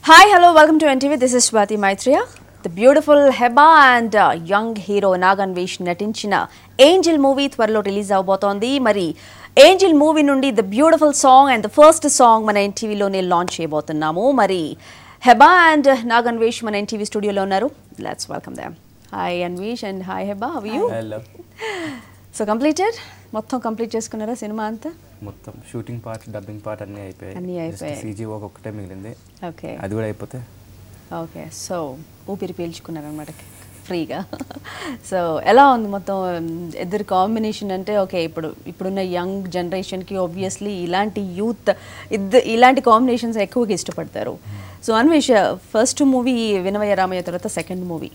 Hi, hello, welcome to NTV. This is Swati Maitreya. The beautiful Heba and uh, young hero Naganvesh నటించిన Angel movie త్వరలో release అవబోతోంది మరి Angel movie నుండి the beautiful song and the first song మన ఎన్టీవీలోనే launch చేయబోతున్నాము మరి Heba and నాగన్వేష్ మన ఎన్టీవీ స్టూడియోలో ఉన్నారు let's welcome them hi Anvesh and hi Heba how you hello so completed మొత్తం కంప్లీట్ చేసుకున్నారా సినిమా అంతా మొత్తం షూటింగ్ పార్ట్ డబ్బింగ్ పార్ట్ అన్నీ అయిపోయాయి అన్నీ అయిపోయాయి. సీజీ వర్క్ ఒక్కటే మిగిలింది ఓకే అది కూడా అయిపోతే ఓకే సో ఊపిరి పీల్చుకున్నారనమాట ఫ్రీగా సో ఎలా ఉంది మొత్తం ఇద్దరు కాంబినేషన్ అంటే ఓకే ఇప్పుడు ఇప్పుడున్న యంగ్ జనరేషన్కి ఆబ్వియస్లీ ఇలాంటి యూత్ ఇద్ద ఇలాంటి కాంబినేషన్స్ ఎక్కువగా ఇష్టపడతారు so Anvesh first movie Vinavayya Ramayya తర్వాత సెకండ్ మూవీ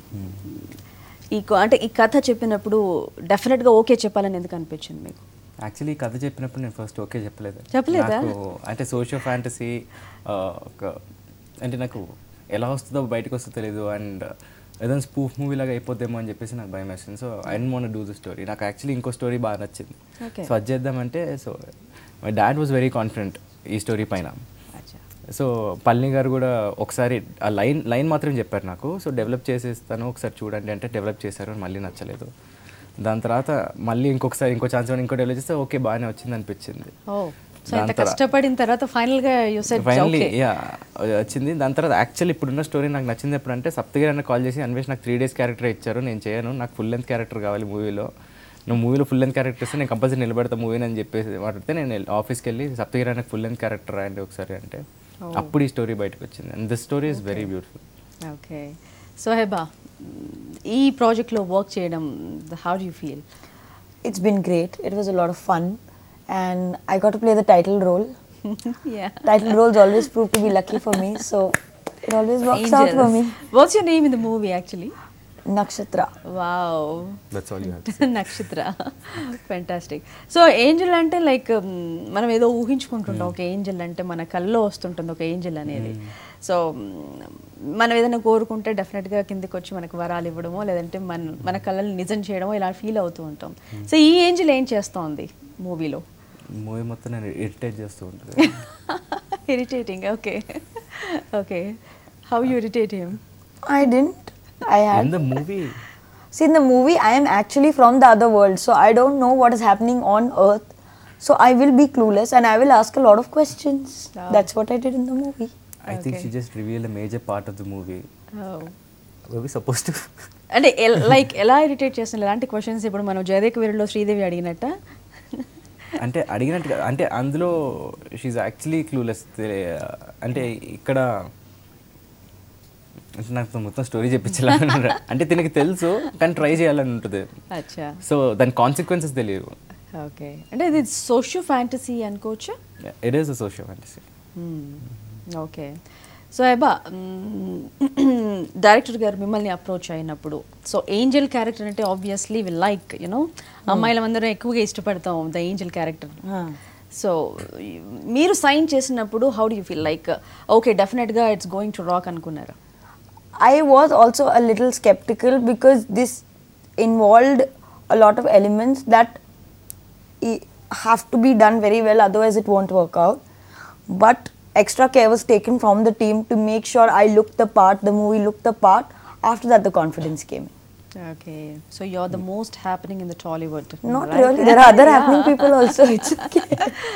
ఈ కో- అంటే ఈ కథ చెప్పినప్పుడు డెఫినెట్గా ఓకే చెప్పాలని ఎందుకు అనిపించింది మీకు యాక్చువల్లీ ఈ కథ చెప్పినప్పుడు నేను ఫస్ట్ ఓకే చెప్పలేదు చెప్పలేదా? నాకు అంటే సోషియో ఫ్యాంటసీ ఒక అంటే నాకు ఎలా వస్తుందో బయటకు వస్తుందో తెలియదు అండ్ ఏదైనా స్పూఫ్ మూవీ లాగా అయిపోద్దేమో అని చెప్పేసి నాకు భయం వేస్తుంది సో ఐ మోన్ డూ ద స్టోరీ నాకు యాక్చువల్లీ ఇంకో స్టోరీ బాగా నచ్చింది Okay. సో అది చేద్దామంటే so my dad was very confident ఈ స్టోరీ పైన అచ్చా సో పల్ని గారు కూడా ఒకసారి ఆ లైన్ లైన్ మాత్రం చెప్పారు నాకు సో డెవలప్ చేసేస్తాను ఒకసారి చూడండి అంటే డెవలప్ చేశారు మళ్ళీ నచ్చలేదు దాని తర్వాత మళ్ళీ ఇంకొకసారి ఇంకో ఛాన్స్ ఇంకో డెవలప్ చేస్తే ఓకే బాగానే వచ్చింది అనిపించింది ఓ సో దాని ఇంత తర్వా- కష్టపడిన తర్వాత ఫైనల్గా you set finally okay yeah వచ్చింది దాని తర్వాత యాక్చువల్ ఇప్పుడున్న స్టోరీ నాకు నచ్చింది ఎప్పుడంటే సప్తగిరి అన్న కాల్ చేసి అన్వేష్ నాకు త్రీ డేస్ క్యారెక్టర్ ఇచ్చారు నేను చేయను నాకు ఫుల్ లెంత్ క్యారెక్టర్ కావాలి మూవీలో నువ్వు మూవీలో ఫుల్ లెంత్ క్యారెక్టర్ ఇస్తే నేను కంపల్సరీ నిలబెడతా మూవీని అని చెప్పేసి మాట్లాడితే నేను ఆఫీస్కి వెళ్ళి సప్తగిరి అన్నకు ఫుల్ లెంత్ క్యారెక్టర్ రాయండి ఒకసారి అంటే అప్పుడు ఈ స్టోరీ బయటకు వచ్చింది and this story is very beautiful okay so Heba ఈ ప్రాజెక్ట్లో వర్క్ చేయడం how do feel It's been great. It was a lot of fun. And I got to play the title role. Yeah Title roles always prove to be lucky for me. So it always works out for me. What's your name in the movie actually Nakshatra. Wow that's all you have Nakshatra fantastic so angel అంటే like మనం ఏదో ఊహించుకుంటుంటాం ఒక Angel అంటే మన కల్లో వస్తుంటుంది ఒక Angel అనేది సో మనం ఏదైనా కోరుకుంటే డెఫినెట్గా కిందకి వచ్చి మనకు వరాలు ఇవ్వడమో లేదంటే మన మన కళ్ళని నిజం చేయడమో ఇలా ఫీల్ అవుతూ ఉంటాం సో ఈ ఏంజల్ ఏం చేస్తోంది మూవీలో మూవీ మొత్తం నేను ఇరిటేట్ చేస్తూ ఉంటుంది irritating okay okay how you irritate him I didn't. I had. In the movie See, in the movie, I am actually from the other world. So I don't know what is happening on Earth. So I will be clueless and I will ask a lot of questions. Oh. That's what I did in the movie. I think Okay. She just reveal the major part of the movie Oh. We suppose to అంటే like ఎలా irritate చేస్తున్నారు ఎలాంటి questions ఇప్పుడు మనం జయదేక్ వీరులో శ్రీదేవి అడిగినట్ట అంటే అడిగినట్టు కాదు. అంటే అందులో షీఈ్ యాక్చువల్లీ క్లూలెస్ అంటే ఇక్కడ అంటే నాకు మొత్తం స్టోరీ చెప్పించాల అంటే తినకి తెలుసు కానీ ట్రై చేయాలని ఉంటుంది అచ్చా సో దాని కాన్సిక్వెన్సెస్ తెలియదు ఓకే అంటే ఇది సోషియో ఫ్యాంటసీ అనుకోవచ్చా it is a social fantasy okay so Heba director గారు మిమ్మల్ని అప్రోచ్ అయినప్పుడు సో ఏంజల్ క్యారెక్టర్ అంటే ఆబ్వియస్లీ వి లైక్ యూనో అమ్మాయిలందరం ఎక్కువగా ఇష్టపడతాం the angel character Ah. So మీరు సైన్ చేసినప్పుడు how do you feel like okay డెఫినెట్గా ఇట్స్ గోయింగ్ టు రాక్ అనుకున్నారు I was also a little skeptical because this involved a lot of elements that i- have to be done very well, otherwise, it won't work out. But extra care was taken from the team to make sure I looked the part, the movie looked the part. After that, the confidence came. Okay so you are the most happening in the Tollywood Not really, there are other happening people also. It's okay.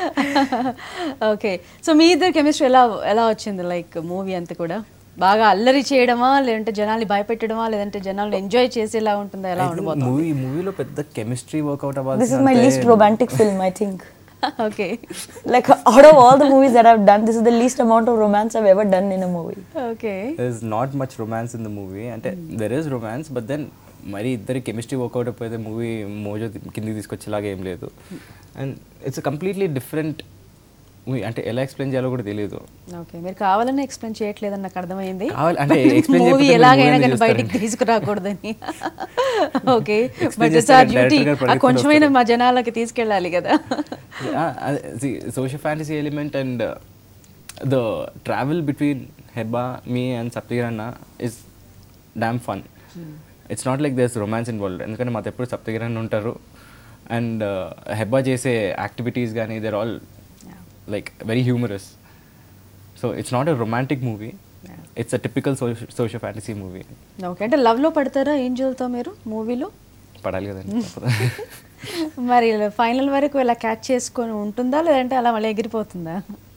Okay so మీ ఇద్దరు chemistry ఎలా ఎలా వచ్చింది like movie అంతా కూడా బాగా అల్లరి చేయడమా లేదంటే జనాల్ని భయపెట్టడమా లేదంటే జనాల్ని ఎంజాయ్ చేసేలా ఉంటుందా ఎలా ఉండబోతుంది మూవీ మూవీలో పెద్ద chemistry work out This is my least romantic film, I think. Okay Like, out of all the movies that I've done, this is the least amount of romance I've ever done in a movie. Okay there is not much romance in the movie అంటే there is romance but then మరి ఇద్దరి chemistry work out అయిపోతే movie mojo కిందికి తీసుకొచ్చేలాగా ఏం లేదు and it's completely different movie అంటే ఎలా ఎక్స్ప్లెయిన్ చేయాలో కూడా తెలియదు ఓకే మీరు కావాలని ఎక్స్ప్లెయిన్ చేయట్లేదని నాకు అర్థమైంది కావాలి- అంటే explain మూవీ చేయకపోతే ఎలాగైనా movie కానీ ఎందుకు బయటికి చూస్తారండి? తీసుకురాకూడదని ఓకే Explain బట్ ఇట్స్ చేస్తే ఆర్ డ్యూటీ director గారు ఆ పరిగెత్తుకొని కొంచెమైనా వస్తారు. మా జనాలకి తీసుకెళ్ళాలి కదా social fantasy element and the travel between Hebba me and సప్తగిరన్న is damn fun it's not like this romance involved ఎందుకంటే మాతో ఎప్పుడు సప్తగిరన్న ఉంటారు అండ్ హెబ్బా చేసే యాక్టివిటీస్ కానీ there all like very humorous so it's not a romantic movie it's a typical social fantasy movie okay అంటే లవ్లో పడతారా ఏంజల్తో మీరు మూవీలో పడాలి కదండి తప్పదు. మరి ఫైనల్ వరకు ఇలా క్యాచ్ చేసుకొని ఉంటుందా లేదంటే అలా మళ్ళీ ఎగిరిపోతుందా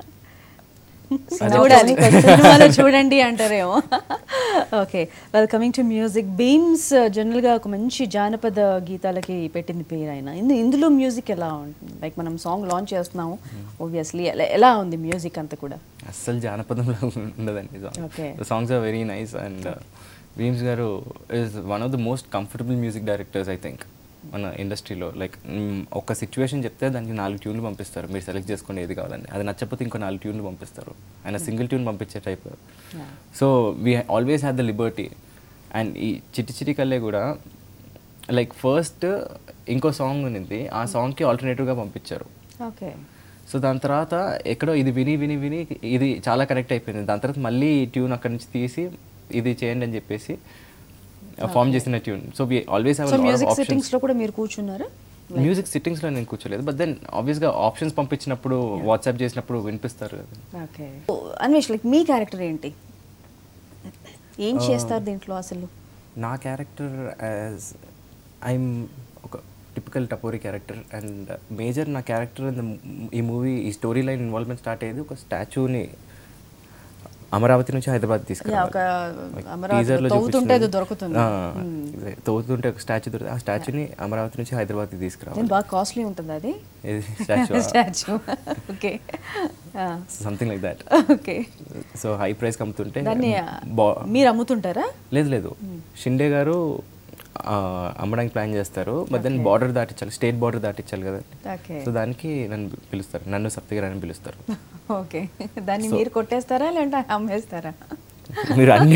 చూడాలి సినిమాలో చూడండి అంటారేమో okay well coming to music Bheems జనరల్గా ఒక మంచి జానపద గీతాలకి పెట్టింది పేరు ఆయన ఇందు ఇందులో మ్యూజిక్ ఎలా ఉంటుంది లైక్ మనం సాంగ్ లాంచ్ చేస్తున్నాము ఆబ్వియస్లీ ఎలా ఉంది మ్యూజిక్ అంతా కూడా అస్సలు జానపదంలో ఉండదండి Okay. Songs are very nice and Bheems గారు is one of the most comfortable music directors I think మన ఇండస్ట్రీలో లైక్ ఒక సిచ్యువేషన్ చెప్తే దానికి నాలుగు ట్యూన్లు పంపిస్తారు మీరు సెలెక్ట్ చేసుకోండి ఏది కావాలని అది నచ్చకపోతే ఇంకో నాలుగు ట్యూన్లు పంపిస్తారు ఆయన సింగిల్ ట్యూన్ పంపించే type Yeah. So we always have the liberty and ఈ చిట్టి చిట్టి కల్లే కూడా లైక్ ఫస్ట్ ఇంకో సాంగ్ ఉన్నింది ఆ సాంగ్కి ఆల్టర్నేటివ్గా పంపించారు ఓకే సో దాని తర్వాత ఎక్కడో ఇది విని విని విని ఇది చాలా కరెక్ట్ అయిపోయింది దాని తర్వాత మళ్ళీ ట్యూన్ అక్కడి నుంచి తీసి ఇది చేయండి అని చెప్పేసి ఫామ్ చేసిన tune so we always so have music options సెట్టింగ్స్లో కూడా మీరు కూర్చున్నారా మ్యూజిక్ సిట్టింగ్స్లో నేను కూర్చోలేదు బట్ దెన్ ఆబ్వియస్గా ఆప్షన్స్ పంపించినప్పుడు వాట్సాప్ చేసినప్పుడు వినిపిస్తారు కదా ఓకే అన్వేష్ లైక్ మీ క్యారెక్టర్ ఏంటి ఏం చేస్తారు దీంట్లో అసలు నా క్యారెక్టర్ యాజ్ ఐఎమ్ ఒక టిపికల్ టపోరీ క్యారెక్టర్ అండ్ మేజర్ నా క్యారెక్టర్ ఈ మూవీ ఈ స్టోరీ లైన్ ఇన్వాల్వ్మెంట్ స్టార్ట్ అయ్యేది ఒక స్టాచ్యూని అమరావతి నుంచి హైదరాబాద్ Yeah, ఒక అమరావతిలో తవ్వుతుంటే అది దొరుకుతుంది. తవ్వుతుంటే ఒక స్టాచ్యూ దొరుకుతుంది ఆ స్టాచ్యూని అమరావతి నుంచి హైదరాబాద్కి నేను తీసుకురావాలి బాగా కాస్ట్లీ ఉంటుంది అది ఇది statue statue okay something like that okay so high price అమ్ముతుంటే దాన్ని బా- మీరు అమ్ముతుంటారా లేదు లేదు షిండే గారు ఆ, అమ్మడానికి ప్లాన్ చేస్తారు బట్ దెన్ బార్డర్ దాటించాలి స్టేట్ బార్డర్ దాటించాలి కదా ఓకే సో దానికి నన్ను పిలుస్తారు నన్ను సప్తగిరి అని పిలుస్తారు ఓకే దాన్ని మీరు కొట్టేస్తారా లేదంటే అమ్మేస్తారా మీరు అన్ని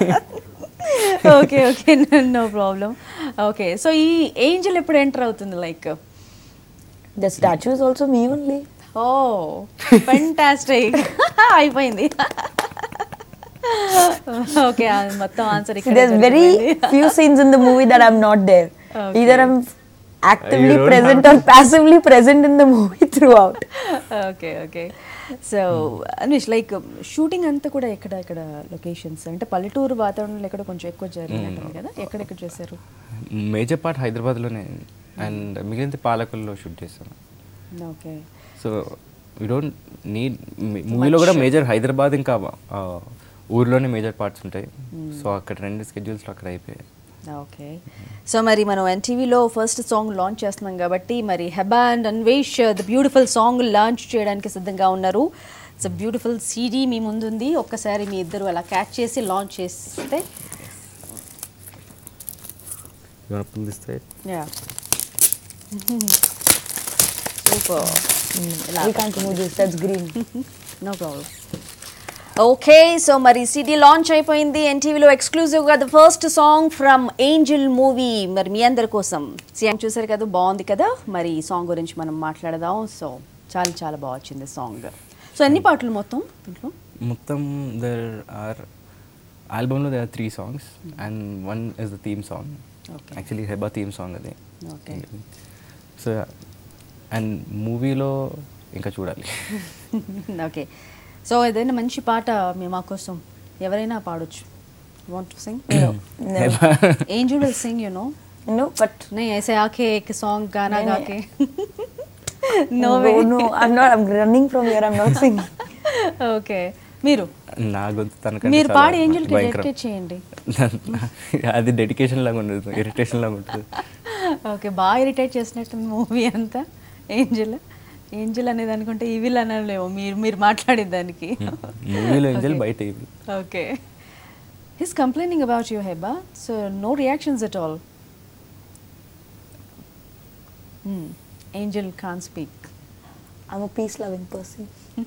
okay okay no problem okay so ఈ ఏంజల్ ఎప్పుడు ఎంటర్ అవుతుంది like The statue is also me only. Oh fantastic అయిపోయింది ఓకే మొత్తం answer See, there's very few scenes in the movie that I'm not there. Okay. Either I'm actively don't present or passively present in the movie throughout. Okay okay so Anish like shooting అంతా కూడా ఎక్కడ ఎక్కడ locations అంటే పల్లెటూరు వాతావరణంలో ఎక్కడ కొంచెం ఎక్కువ జరిగినట్టుంది కదా ఎక్కడెక్కడ చేశారు మేజర్ పార్ట్ హైదరాబాద్లోనే అండ్ మిగిలిన పాలకుల్లో షూట్ చేస్తాను okay so we don't need మూవీలో కూడా మేజర్ హైదరాబాద్ ఇంకా ఆ, ఊర్లోనే మేజర్ పార్ట్స్ ఉంటాయి సో అక్కడ రెండు స్కెడ్యూల్స్లో అక్కడ అయిపోయాయి ఓకే సో మరి మనం ఎన్టీవీలో ఫస్ట్ సాంగ్ లాంచ్ చేస్తున్నాం కాబట్టి మరి Heba and Anvesh the beautiful song launch చేయడానికి సిద్ధంగా ఉన్నారు ఇట్స్ బ్యూటిఫుల్ సీడీ మీ ముందుంది ఒక్కసారి మీ ఇద్దరు అలా క్యాచ్ చేసి లాంచ్ చేస్తే పిలిస్తే yeah super We can't remove this, that's green. No problem okay so మరి సిటీ లాంచ్ అయిపోయింది ఎన్టీవీలో ఎక్స్క్లూజివ్గా the first song from Angel movie మరి మీ అందరి కోసం సీఎం చూసారు కదా బాగుంది కదా మరి ఈ సాంగ్ గురించి మనం మాట్లాడదాం సో చాలా చాలా బాగా వచ్చింది సాంగ్ సో ఎన్ని పాటలు మొత్తం దీంట్లో మొత్తం దర్ ఆర్ ఆల్బమ్లో they are three songs and one is the theme song Okay. Actually Heba theme song అది ఓకే సో అండ్ మూవీలో ఇంకా చూడాలి ఓకే సో ఏదైనా మంచి పాట మీ మా కోసం ఎవరైనా పాడొచ్చు want to sing Heba Angel will sing you know No, but नहीं ऐसे आके एक सॉन्ग गाना नहीं, गा नहीं. के no, no way no, I'm not. I'm running from here. I'm not singing. Okay మీరు నా గొంతు తనకంటే మీరు చాలా పాడి ఏంజల్ కి భయంకరం. డెడికేట్ చేయండి అది డెడికేషన్ లాగా ఉండదు ఇరిటేషన్ లాగా ఉంటుంది ఓకే బాగా ఇరిటేట్ చేసినట్టు మూవీ అంతా ఏంజల్ ఏంజల్ అనేది అనుకుంటే ఈవిల్ అనలేము మీరు మీరు మాట్లాడే దానికి మూవీలో ఏంజల్ బయట ఇవి okay his complaining about you Heba so no reactions at all Angel can speak I'm a peace loving person.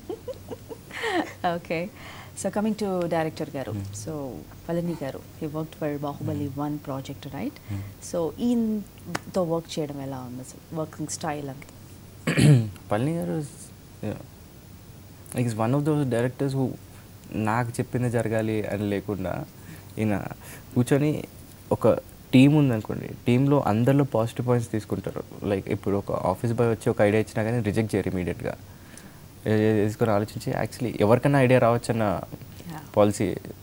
Okay so coming to director గారు so Palani garu he work for Baahubali one project right so ఈయనతో work చేయడం ఎలా ఉంది అసలు working style అంతా Palani garu like is one of those directors who నాకు చెప్పింది జరగాలి అని లేకుండా ఈయన కూర్చొని ఒక టీం ఉందనుకోండి టీంలో అందరిలో పాజిటివ్ పాయింట్స్ తీసుకుంటారు లైక్ ఇప్పుడు ఒక ఆఫీస్ బాయ్ వచ్చి ఒక ఐడియా ఇచ్చినా కానీ రిజెక్ట్ చేయరు ఇమీడియట్గా తీసుకొని ఆలోచించి యాక్చువల్లీ ఎవరికైనా ఐడియా రావచ్చన్న Yeah. Policy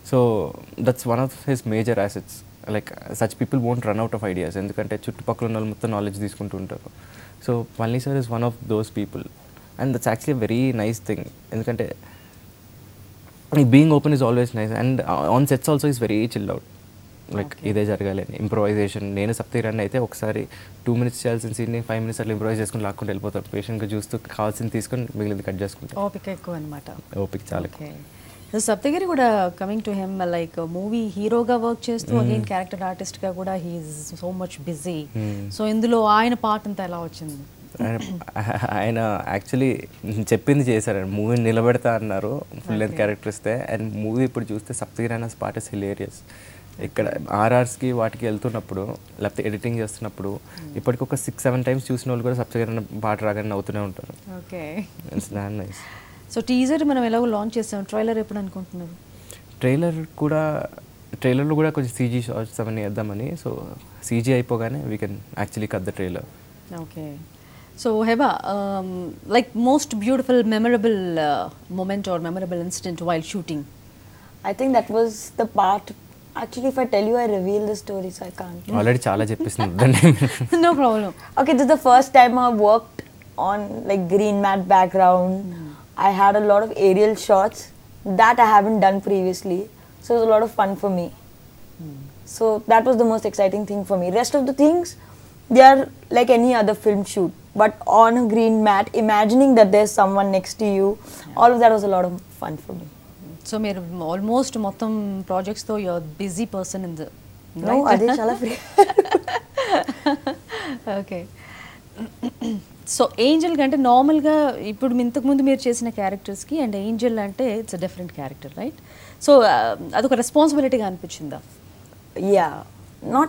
so that's one of his major assets like such people won't run out of ideas ఎందుకంటే చుట్టుపక్కల ఉన్న వాళ్ళు మొత్తం నాలెడ్జ్ తీసుకుంటూ ఉంటారు so Palani sir is one of those people and that's actually very nice thing ఎందుకంటే being open is always nice and on sets also is very chill out like ఇదే జరగాలి అని ఇంప్రొవైజేషన్ నేను సప్తీరాన్ని అయితే ఒకసారి టూ మినిట్స్ చేయాల్సిన సీన్ని ఫైవ్ మినిట్స్ అట్లా ఇంప్రొవైజ్ చేసుకుని లాక్కుంటూ వెళ్ళిపోతాను పేషెంట్గా చూస్తూ కావాల్సింది తీసుకొని మిగిలింది కట్ చేసుకుంటాను ఓపిక ఎక్కువ అనమాట ఓపిక చాలా ఎక్కువ. ఓకే సప్తగిరి కూడా coming to him like movie హీరోగా వర్క్ చేస్తూ అగైన్ క్యారెక్టర్ ఆర్టిస్ట్ గా కూడా he's so much busy so ఇందులో ఆయన పార్ట్ అంతా ఎలా వచ్చింది ఆయన- ఆయన యాక్చువల్లీ చెప్పింది చేశారు మూవీ నిలబెడతా అన్నారు ఫుల్ లెంత్ క్యారెక్టర్ ఇస్తే అండ్ మూవీ ఇప్పుడు చూస్తే సప్తగిరాన స్పాట్ ఇస్ హిలేరియస్ ఇక్కడ ఆర్ఆర్స్కి వాటికి వెళ్తున్నప్పుడు లేకపోతే ఎడిటింగ్ చేస్తున్నప్పుడు ఇప్పటికి ఒక సిక్స్ సెవెన్ టైమ్స్ చూసిన వాళ్ళు కూడా సప్తగిరాన పాట రాగానే నవ్వుతూనే ఉంటారు okay it's done nice so teaser మనం ఎలాగో లాంచ్ చేసాం ట్రైలర్ ఎప్పుడు అనుకుంటున్నారు ట్రైలర్ కూడా ట్రైలర్లో కూడా కొంచెం సీజీ షార్ట్స్ అవన్నీ వేద్దామని సో సీజీ అయిపోగానే we can actually cut the trailer okay so Heba like most beautiful memorable moment or memorable incident while shooting I think that was the part. Actually, if I tell you, I reveal the story, so I can't. Already చాలా చెప్పేసింది దాన్ని no problem Okay, this is the first time I worked on like green mat background. I had a lot of aerial shots that I haven't done previously, so it was a lot of fun for me. So that was the most exciting thing for me. Rest of the things, they are like any other film shoot, but on a green mat, imagining that there's someone next to you, all of that was a lot of fun for me. So మీరు almost మొత్తం ప్రాజెక్ట్స్తో your busy person in the No, Ade chala free. Okay so Angel కంటే నార్మల్గా ఇప్పుడు ఇంతకుముందు మీరు చేసిన క్యారెక్టర్స్కి అండ్ ఏంజల్ అంటే it's a different character right so అదొక రెస్పాన్సిబిలిటీగా అనిపించిందా yeah not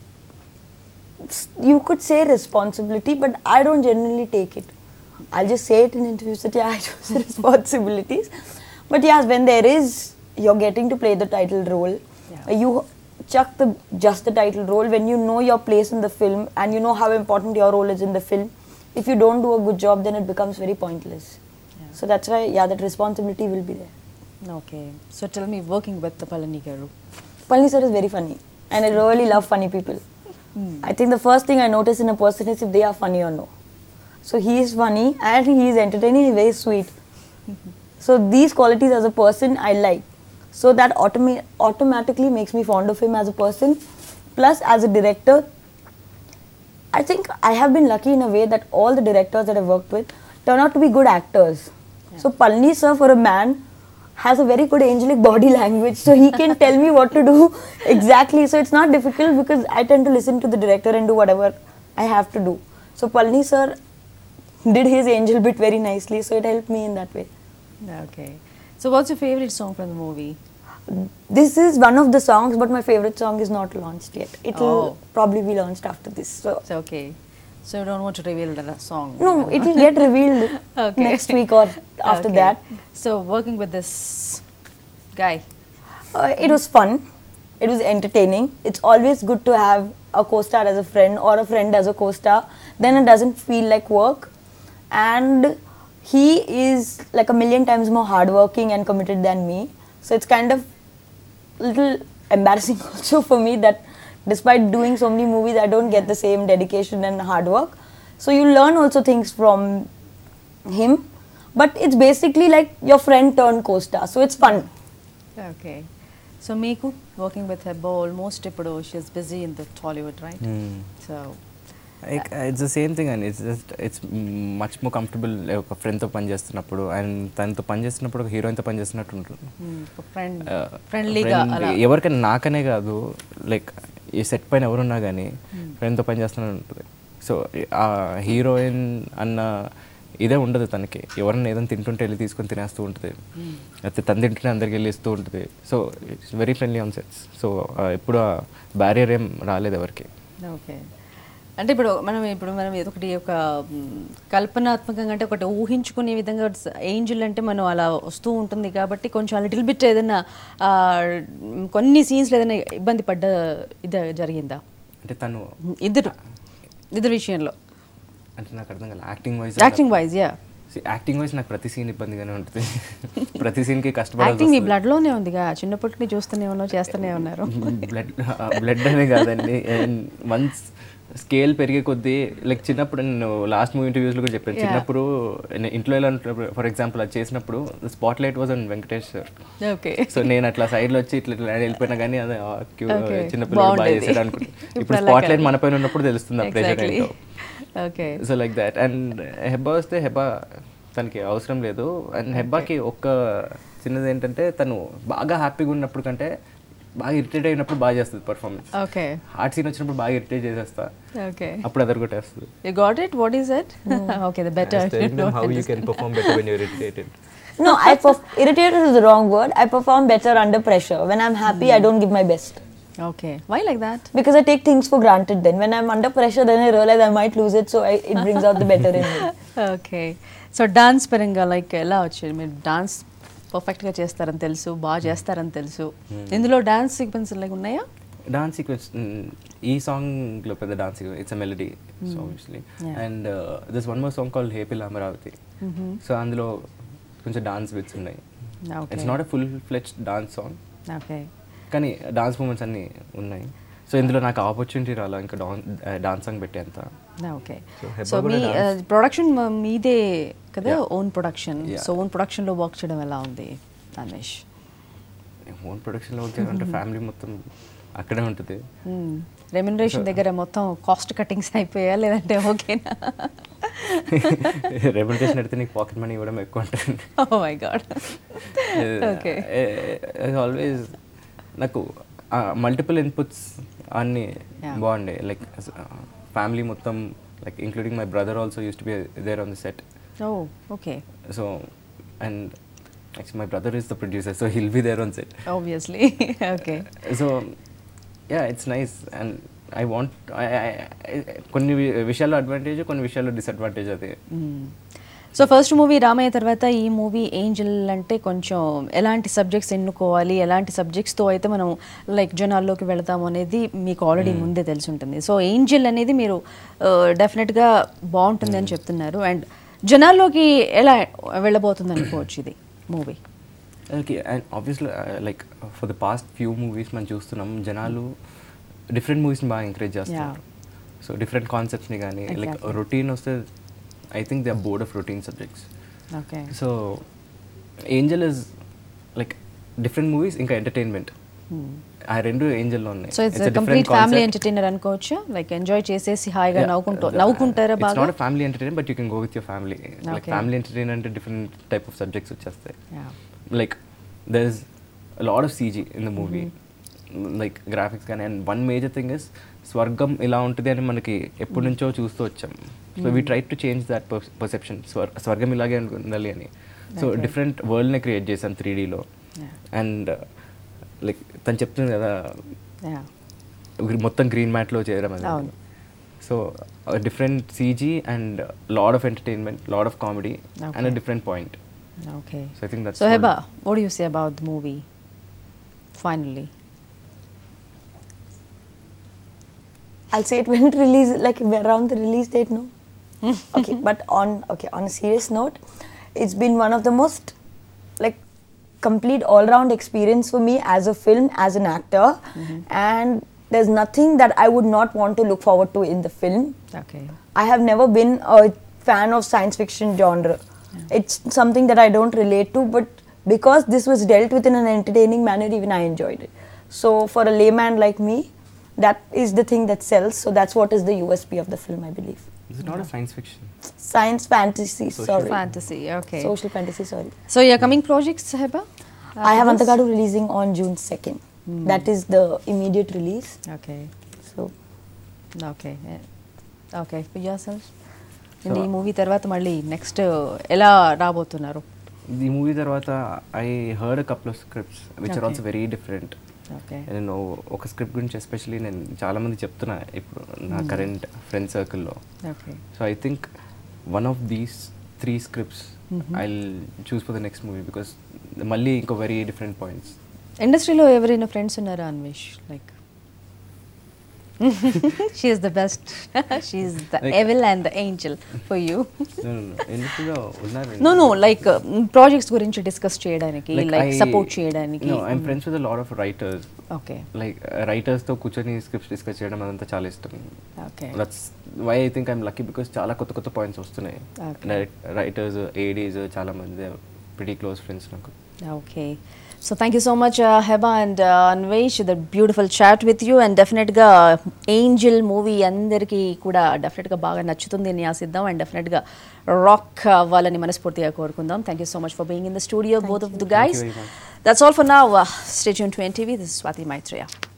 s- you could say responsibility but i don't generally take it i'll just say it in interviews that yeah i chose responsibilities but yes when there is you're getting to play the title role Yeah. uh, you chuck the just the title role when you know your place in the film and you know how important your role is in the film if you don't do a good job then it becomes very pointless Yeah. so that's why yeah that responsibility will be there okay so tell me working with Palani garu Palani sir is very funny, and I really love funny people. I think the first thing I notice in a person is if they are funny or no. So he is funny and he is entertaining, he's very sweet. so these qualities as a person I like. So that automa- automatically makes me fond of him as a person. Plus, as a director, I think I have been lucky in a way that all the directors that I've worked with turn out to be good actors. So Palni sir, for a man, has a very good angelic body language, so he can tell me what to do exactly. So it's not difficult because I tend to listen to the director and do whatever I have to do. So Palni sir did his angel bit very nicely, so it helped me in that way. Okay so what's your favourite song from the movie This is one of the songs, but my favorite song is not launched yet. It will Oh. probably be launched after this. So so okay so you don't want to reveal the song no, it will get revealed Okay. next week or after that. So working with this guy Uh, it was fun. It was entertaining. It's always good to have a co-star as a friend or a friend as a co-star. Then it doesn't feel like work. And he is like a million times more hardworking and committed than me. So it's kind of little embarrassing also for me that despite doing so many movies, I don't get the same dedication and hard work. So you learn also things from him. But it's basically like your friend turned co-star. So it's fun. Okay so మీకు working with Heba almost ఇప్పుడు she's busy in the Tollywood right so it's the same thing and it's just it's much more comfortable ఒక ఫ్రెండ్తో పని చేస్తున్నప్పుడు and తనతో పని చేస్తున్నప్పుడు ఒక హీరోయిన్తో పని చేస్తున్నట్టు ఉంటుంది ఫ్రెండ్ Uh, ఫ్రెండ్లీగా friend- అలా ఎవరికైనా నాకనే కాదు లైక్ ఈ సెట్ పైన ఎవరున్నా కానీ ఫ్రెండ్తో పని చేస్తూనే ఉంటుంది సో ఆ హీరోయిన్ అన్న ఇదే ఉండదు తనకి ఎవరన్నా ఏదైనా తింటుంటే వెళ్ళి తీసుకొని తినేస్తూ ఉంటుంది లేకపోతే తను తింటుంటే అందరికి వెళ్ళి ఇస్తూ ఉంటుంది so it's very friendly on sets so ఎప్పుడు ఆ బ్యారియర్ ఏం రాలేదు ఎవరికి ఓకే అంటే ఇప్పుడు మనం ఇప్పుడు మనం ఏదో ఒకటి ఒక మ్, కల్పనాత్మకంగా అంటే ఒకటి ఊహించుకునే విధంగా ఏంజిల్ అంటే మనం అలా వస్తూ ఉంటుంది కాబట్టి కొంచెం లిటిల్ బిట్ ఏదైనా ఆ, కొన్ని సీన్స్లో ఏదైనా ఇబ్బంది పడ్డ ఇది జరిగిందా అంటే తను ఇద్దరు ఇద్దరు విషయంలో అంటే నాకు అర్థం కాదు acting wise acting wise yeah acting wise నాకు ప్రతి సీన్ ఇబ్బందిగానే ఉంటుంది ప్రతి సీన్కి కష్టపడాల్సి యాక్టింగ్ మీ వస్తుంది. బ్లడ్ లోనే ఉందిగా చిన్నప్పటి నుంచి చూస్తూనే ఉన్నావు చేస్తూనే ఉన్నారు బ్లడ్ బ్లడ్ అనే కాదండి వన్స్ స్కేల్ పెరిగే కొద్దీ లైక్ చిన్నప్పుడు నేను లాస్ట్ మూవీ ఇంటర్వ్యూస్లో కూడా చెప్పాను Yeah. చిన్నప్పుడు నేను ఇంట్లో ఎలా ఫర్ ఎగ్జాంపుల్ అది చేసినప్పుడు spotlight was and Venkatesh sir okay so నేను అట్లా సైడ్లో వచ్చి ఇట్లా ఇట్లా వెళ్ళిపోయినా కానీ అది ఆ, cute, Okay. చిన్నపిల్లలు బాగా బాగుండేది. చేశాడు అనుకుంటా ఇప్పుడు ఇప్పుడు అలా స్పాట్ లైట్ కాదు. మన పైన ఉన్నప్పుడు తెలుస్తుంది ఆ ప్రెషర్ Exactly. ఏంటో okay so like that and Heba వస్తే హెబ్బా తనకి అవసరం లేదు అండ్ హెబ్బాకి ఒక్క చిన్నది ఏంటంటే తను బాగా హ్యాపీగా ఉన్నప్పుడు కంటే బాగా ఇరిటేట్ అయినప్పుడు బాగా చేస్తుంది పర్ఫార్మెన్స్ ఓకే హార్ట్ సీన్ వచ్చినప్పుడు బాగా ఇరిటేట్ చేసేస్తా ఓకే అప్పుడు అదర్ కొట్టేస్తుంది you got it what is it okay the I better was telling them how you can perform better when you're irritated. No, I perf- irritated is the wrong word. I perform better under pressure. When I'm happy, I don't give my best. Okay why like that Because I take things for granted then. When I'm under pressure, then I realize I might lose it, so I, it brings out the better in me. Okay so dance పరంగా like ఎలా వచ్చింది మీరు dance పర్ఫెక్ట్గా చేస్తారని తెలుసు బాగా చేస్తారని తెలుసు ఇందులో డాన్స్ సీక్వెన్స్ లైక్ ఉన్నాయా డాన్స్ సీక్వెన్స్ ఈ సాంగ్లో పెద్ద dance it's a melody so obviously Yeah. And this one more song called happily Amaravati so అందులో కొంచెం డాన్స్ బిట్స్ ఉన్నాయి Okay. It's not a full fledged dance song okay కానీ dance moments అన్నీ ఉన్నాయి సో ఇందులో నాకు ఆపర్చునిటీ రాలా ఇంకా డాన్ డాన్స్ సాంగ్ పెట్టేంత ఓకే So, Heba సో మీ కూడా dance- ప్రొడక్షన్ మీదే కదా Yeah. Own production Yeah. So own ప్రొడక్షన్లో వర్క్ చేయడం ఎలా ఉంది రమేష్ ఓన్ ప్రొడక్షన్లో వచ్చారంటే ఫ్యామిలీ మొత్తం అక్కడే ఉంటుంది రెమ్యునరేషన్ దగ్గర మొత్తం కాస్ట్ కటింగ్స్ అయిపోయా లేదంటే ఓకేనా రెప్యుటేషన్ ఎడితే నీకు పాకెట్ మనీ ఇవ్వడం ఎక్కువ ఉంటుంది oh my god okay always నాకు మల్టిపుల్ ఇన్పుట్స్ అన్నీ Yeah. బాగుండే లైక్ ఫ్యామిలీ మొత్తం like including my brother also use to be there on the set oh okay so and actual my brother is the producer so he'll be there on set obviously okay so yeah it's nice and I want కొన్ని వి- విషయాల్లో advantage కొన్ని విషయాల్లో disadvantage అది so first movie Ramayya తర్వాత ఈ movie Angel అంటే కొంచెం ఎలాంటి సబ్జెక్ట్స్ ఎన్నుకోవాలి ఎలాంటి సబ్జెక్ట్స్తో అయితే మనం లైక్ జనాల్లోకి వెళతాము అనేది మీకు ఆల్రెడీ ముందే తెలిసి ఉంటుంది సో ఏంజల్ అనేది మీరు డెఫినెట్గా బాగుంటుంది అని చెప్తున్నారు అండ్ జనాల్లోకి ఎలా వెళ్ళబోతుంది అనుకోవచ్చు ఇది movie okay and obviously like for the past few movies మనం చూస్తున్నాం జనాలు డిఫరెంట్ మూవీస్ని బాగా ఎంకరేజ్ చేస్తారు సో డిఫరెంట్ కాన్సెప్ట్స్ని కానీ లైక్ Exactly. రొటీన్ వస్తే I think they are bored of routine subjects okay so Angel is like different movies ఇంకా entertainment ఆ రెండు ఏంజల్లో ఉన్నాయి so it's complete family entertainer అనుకోవచ్చు లైక్ ఎంజాయ్ చేసేసి హాయిగా నవ్వుకుంటూ నవ్వుకుంటారా ఇట్స్ బాగా not family entertain but you can go with your family like Okay. Family entertain అంటే డిఫరెంట్ టైప్ ఆఫ్ సబ్జెక్ట్స్ వచ్చేస్తాయి Yeah. like there's a lot of CG in the movie like graphics కానీ and one major thing is స్వర్గం ఇలా ఉంటుంది అని మనకి ఎప్పటి నుంచో చూస్తూ వచ్చాం so we try to change that perception స్వర్గం ఇలాగే ఉండాలి అని సో Okay. డిఫరెంట్ వరల్డ్నే క్రియేట్ చేశాం త్రీ డీలో Yeah. అండ్ లైక్ తను చెప్తుంది కదా Yeah. గ్రీ- మొత్తం గ్రీన్ మ్యాట్లో చేయడం అది అవును. So different CG and lot of entertainment lot of comedy and Okay. Different point Okay. So I think that's So all. Heba, what do you say about the movie? Finally. I'll say it when it release, like around the release date, no. okay, but on okay, on a serious note, it's been one of the most like complete all-round experience for me as a film, as an actor, and there's nothing that I would not want to look forward to in the film. Okay. I have never been a fan of science fiction genre. It's something that I don't relate to, but because this was dealt with in an entertaining manner, even I enjoyed it. So, for a layman like me, that is the thing that sells. So, that's what is the USP of the film, I believe. It's not a science fiction. Science fantasy, Social sorry. Fantasy. Okay. Social fantasy, sorry. so your coming projects, Heba? I have After this? Antakadu releasing on June 2nd. That is the immediate release. Okay. So, Okay. Yeah. Okay. For yourself? So- ఈ మూవీ తర్వాత మళ్ళీ next ఎలా రాబోతున్నారు ఈ మూవీ తర్వాత I heard a couple of scripts which are Okay. Also very different okay నేను ఒక స్క్రిప్ట్ గురించి ఎస్పెషలీ నేను చాలా మంది చెప్తున్నా ఇప్పుడు నా కరెంట్ ఫ్రెండ్ సర్కిల్లో okay so I think one of these three scripts I choose for the next movie because మళ్ళీ ఇంకో వెరీ డిఫరెంట్ పాయింట్స్ ఇండస్ట్రీలో ఎవరైనా ఫ్రెండ్స్ ఉన్నారా Anvesh like she's the best she's the evil and the angel for you ఎందుకుగా ఉన్నారు no no like projects గురించి discuss చేయడానికి like support చేయడానికి I'm friends with lot of writers okay like రైటర్స్తో కూర్చొని స్క్రిప్ట్స్ డిస్కస్ చేయడం అదంతా చాలా ఇష్టం okay that's why I think I'm lucky because చాలా కొత్త కొత్త పాయింట్స్ వస్తున్నాయి రైటర్స్ ఏడీస్ చాలా మంది ప్రిటీ క్లోజ్ ఫ్రెండ్స్ నాకు okay so thank you so much Heba and Anvesh the beautiful chat with you and డెఫినెట్గా ఏంజిల్ మూవీ అందరికీ కూడా డెఫినెట్గా బాగా నచ్చుతుంది అని ఆశిద్దాం అండ్ డెఫినెట్గా రాక్ అవ్వాలని మనస్ఫూర్తిగా కోరుకుందాం thank you so much for being in the studio both of the guys that's all for now stay యూన్ టు ఎన్టీవీ దిస్ స్వాతి మైత్రేయ